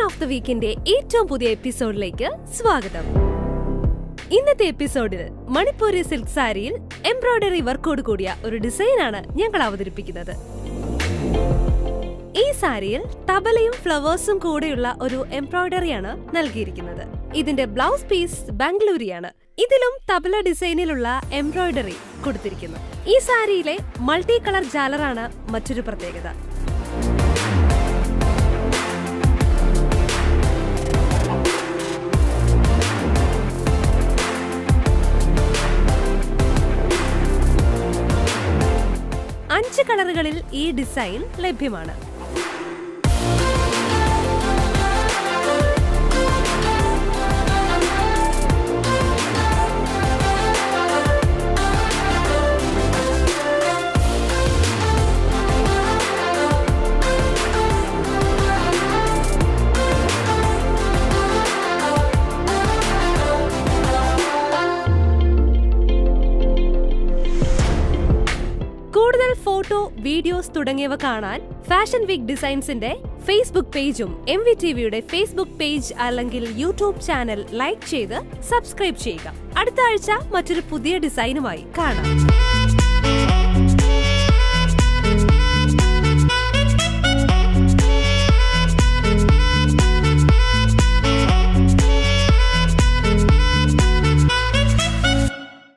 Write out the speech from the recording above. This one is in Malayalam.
ഓഫ് ദ വീക്കിന്റെ ഏറ്റവും പുതിയ എപ്പിസോഡിലേക്ക് സ്വാഗതം ഇന്നത്തെ എപ്പിസോഡിൽ മണിപ്പൂരി സിൽക്ക് സാരിയിൽ എംബ്രോയിഡറി വർക്കോട് കൂടിയ ഒരു ഡിസൈനാണ് ഞങ്ങൾ അവതരിപ്പിക്കുന്നത് ഈ സാരിയിൽ തബലയും ഫ്ലവേഴ്സും കൂടെയുള്ള ഒരു എംബ്രോയിഡറിയാണ് നൽകിയിരിക്കുന്നത് ഇതിന്റെ ബ്ലൗസ് പീസ് ബാംഗ്ലൂരിയാണ് ഇതിലും തബല ഡിസൈനിലുള്ള എംബ്രോയിഡറി കൊടുത്തിരിക്കുന്നു ഈ സാരിയിലെ മൾട്ടി കളർ ജാലറാണ് മറ്റൊരു പ്രത്യേകത അഞ്ച് കളറുകളിൽ ഈ ഡിസൈൻ ലഭ്യമാണ് കൂടുതൽ ഫോട്ടോ വീഡിയോസ് തുടങ്ങിയവ കാണാൻ ഫാഷൻ വീക്ക് ഡിസൈൻസിന്റെ ഫേസ്ബുക്ക് പേജും എം വി ടി വിയുടെ ഫേസ്ബുക്ക് പേജ് അല്ലെങ്കിൽ യൂട്യൂബ് ചാനൽ ലൈക്ക് ചെയ്ത് സബ്സ്ക്രൈബ് ചെയ്യുക അടുത്ത ആഴ്ച മറ്റൊരു പുതിയ ഡിസൈനുമായി കാണാം